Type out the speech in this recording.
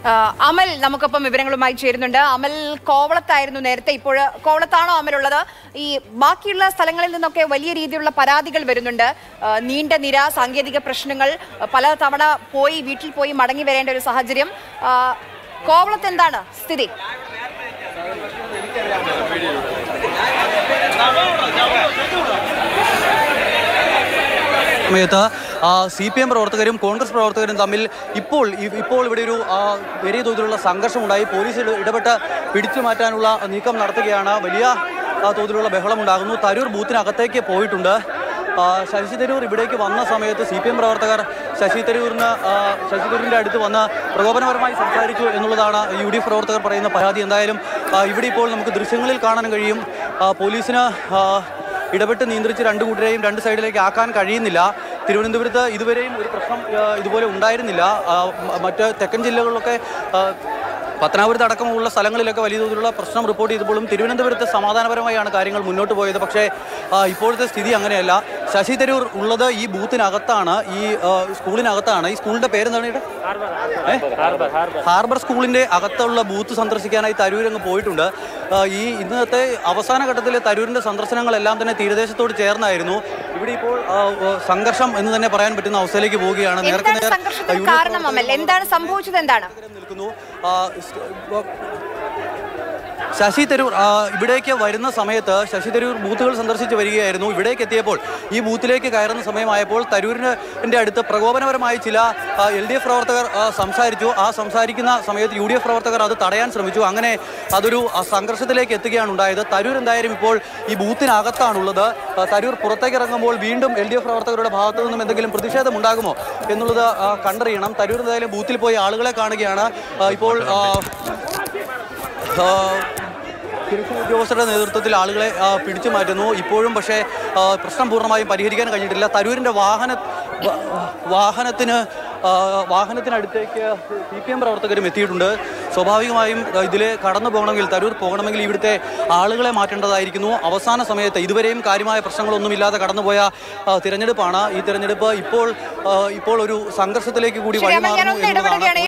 ആ, അമൽ നമുക്കൊപ്പം വിവരങ്ങളുമായി ചേരുന്നുണ്ട് അമൽ കോവളത്തായിരുന്നു നേരത്തെ ഇപ്പോൾ കോവളത്താണോ അമൽ ഉള്ളത് ഈ ബാക്കിയുള്ള സ്ഥലങ്ങളിൽ നിന്നൊക്കെ വലിയ രീതിയിലുള്ള പരാതികൾ വരുന്നുണ്ട് ആ, നീണ്ട നിര സാങ്കേതിക പ്രശ്നങ്ങൾ ആ, പല തവണ പോയി വീട്ടിൽ പോയി മടങ്ങി വരേണ്ട ഒരു സാഹചര്യം ആ, കോവളത്ത് എന്താണ് സ്ഥിതി സമയത്ത് സി പി എം പ്രവർത്തകരും കോൺഗ്രസ് പ്രവർത്തകരും തമ്മിൽ ഇപ്പോൾ ഇ- ഇപ്പോൾ ഇവിടെ ഒരു ആ, വലിയ തോതിലുള്ള സംഘർഷമുണ്ടായി പോലീസ് ഇട- ഇടപെട്ട് പിടിച്ചു മാറ്റാനുള്ള നീക്കം നടത്തുകയാണ് വലിയ ആ, തോതിലുള്ള ബഹളമുണ്ടാകുന്നു തരൂർ ബൂത്തിനകത്തേക്ക് പോയിട്ടുണ്ട് ആ, ശശി തരൂർ ഇവിടേക്ക് വന്ന സമയത്ത് സി പി എം പ്രവർത്തകർ ശശി തരൂരിന് ആ, ശശി തരൂരിൻ്റെ അടുത്ത് വന്ന് പ്രകോപനപരമായി സംസാരിച്ചു എന്നുള്ളതാണ് യു ഡി എഫ് പ്രവർത്തകർ പറയുന്ന പരാതി എന്തായാലും ആ, ഇവിടെ ഇപ്പോൾ നമുക്ക് ദൃശ്യങ്ങളിൽ കാണാൻ കഴിയും ആ, പോലീസിന് ആ, ഇടപെട്ട് നിയന്ത്രിച്ച് രണ്ട് കൂട്ടരെയും രണ്ട് സൈഡിലേക്ക് ആക്കാൻ കഴിയുന്നില്ല തിരുവനന്തപുരത്ത് ഇതുവരെയും ഒരു പ്രശ്നം ആ, ഇതുപോലെ ഉണ്ടായിരുന്നില്ല ആ, മ- മറ്റ് തെക്കൻ ജില്ലകളിലൊക്കെ ആ, പത്തനാപുരത്ത് അടക്കമുള്ള സ്ഥലങ്ങളിലൊക്കെ വലിയ തോതിലുള്ള പ്രശ്നം റിപ്പോർട്ട് ചെയ്തപ്പോഴും തിരുവനന്തപുരത്ത് സമാധാനപരമായാണ് കാര്യങ്ങൾ മുന്നോട്ട് പോയത് പക്ഷേ ആ, ഇപ്പോഴത്തെ സ്ഥിതി അങ്ങനെയല്ല ശശി തരൂർ ഉള്ളത് ഈ ബൂത്തിനകത്താണ് ഈ ആ, സ്കൂളിനകത്താണ് ഈ സ്കൂളിന്റെ പേരെന്താണ് ഇവിടെ ഏ? ഹാർബർ സ്കൂളിന്റെ അകത്തുള്ള ബൂത്ത് സന്ദർശിക്കാനായി തരൂർ അങ്ങ് പോയിട്ടുണ്ട് ആ, ഈ ഇന്നത്തെ അവസാന ഘട്ടത്തിലെ തരൂരിന്റെ സന്ദർശനങ്ങളെല്ലാം തന്നെ തീരദേശത്തോട് ചേർന്നായിരുന്നു ഇവിടെ ഇപ്പോൾ ആ, ആ, സംഘർഷം എന്ന് തന്നെ പറയാൻ പറ്റുന്ന അവസ്ഥയിലേക്ക് പോവുകയാണ് നേരത്തെ എന്താണ് നേർ- സംഘർഷത്തിന് യു ഡി എഫ് കാരണം അമൽ എന്താണ് സംഭവിച്ചത് എന്താണ് നിൽക്കുന്നു ആ, സ്- ശശി തരൂർ ആ, ഇവിടേക്ക് വരുന്ന സമയത്ത് ശശി തരൂർ ബൂത്തുകൾ സന്ദർശിച്ച് വരികയായിരുന്നു ഇവിടേക്ക് എത്തിയപ്പോൾ ഈ ബൂത്തിലേക്ക് കയറുന്ന സമയമായപ്പോൾ തരൂരിന്റെ അടുത്ത് പ്രകോപനപരമായി ചില എൽ ഡി എഫ് പ്രവർത്തകർ ആ, സംസാരിച്ചു ആ സംസാരിക്കുന്ന സമയത്ത് യു ഡി എഫ് പ്രവർത്തകർ അത് തടയാൻ ശ്രമിച്ചു അങ്ങനെ അതൊരു ആ, സംഘർഷത്തിലേക്ക് എത്തുകയാണ് ഉണ്ടായത് തരൂർ എന്തായാലും ഇപ്പോൾ ഈ ബൂത്തിനകത്താണുള്ളത് ആ, തരൂർ പുറത്തേക്ക് ഇറങ്ങുമ്പോൾ വീണ്ടും എൽ ഡി എഫ് പ്രവർത്തകരുടെ ഭാഗത്തു നിന്നും എന്തെങ്കിലും പ്രതിഷേധം ഉണ്ടാകുമോ എന്നുള്ളത് ആ, കണ്ടറിയണം തരൂർ എന്തായാലും ബൂത്തിൽ പോയി ആളുകളെ കാണുകയാണ് ആ, ഇപ്പോൾ ആ, ആ, സുരക്ഷാ ഉദ്യോഗസ്ഥരുടെ നേതൃത്വത്തിൽ ആളുകളെ ആ, പിടിച്ചു മാറ്റുന്നു ഇപ്പോഴും പക്ഷേ ആ, പ്രശ്നം പൂർണ്ണമായും പരിഹരിക്കാൻ കഴിഞ്ഞിട്ടില്ല തരൂരിൻ്റെ വാഹന വ- വാഹനത്തിന് ആ, വാഹനത്തിനടുത്തേക്ക് സി പി എം പ്രവർത്തകരും എത്തിയിട്ടുണ്ട് സ്വാഭാവികമായും ഇതിൽ കടന്നു പോകണമെങ്കിൽ തരൂർ പോകണമെങ്കിൽ ഇവിടുത്തെ ആളുകളെ മാറ്റേണ്ടതായിരിക്കുന്നു അവസാന സമയത്ത് ഇതുവരെയും കാര്യമായ പ്രശ്നങ്ങളൊന്നുമില്ലാതെ കടന്നുപോയ ആ, തിരഞ്ഞെടുപ്പാണ് ഈ തിരഞ്ഞെടുപ്പ് ഇപ്പോൾ ആ, ഇപ്പോൾ ഒരു സംഘർഷത്തിലേക്ക് കൂടി ശരി, അമൽ, ഞാൻ വഴിമാറുന്നു ഒന്ന് എന്നുള്ളതാണ് ഇടപെടുകയാണ്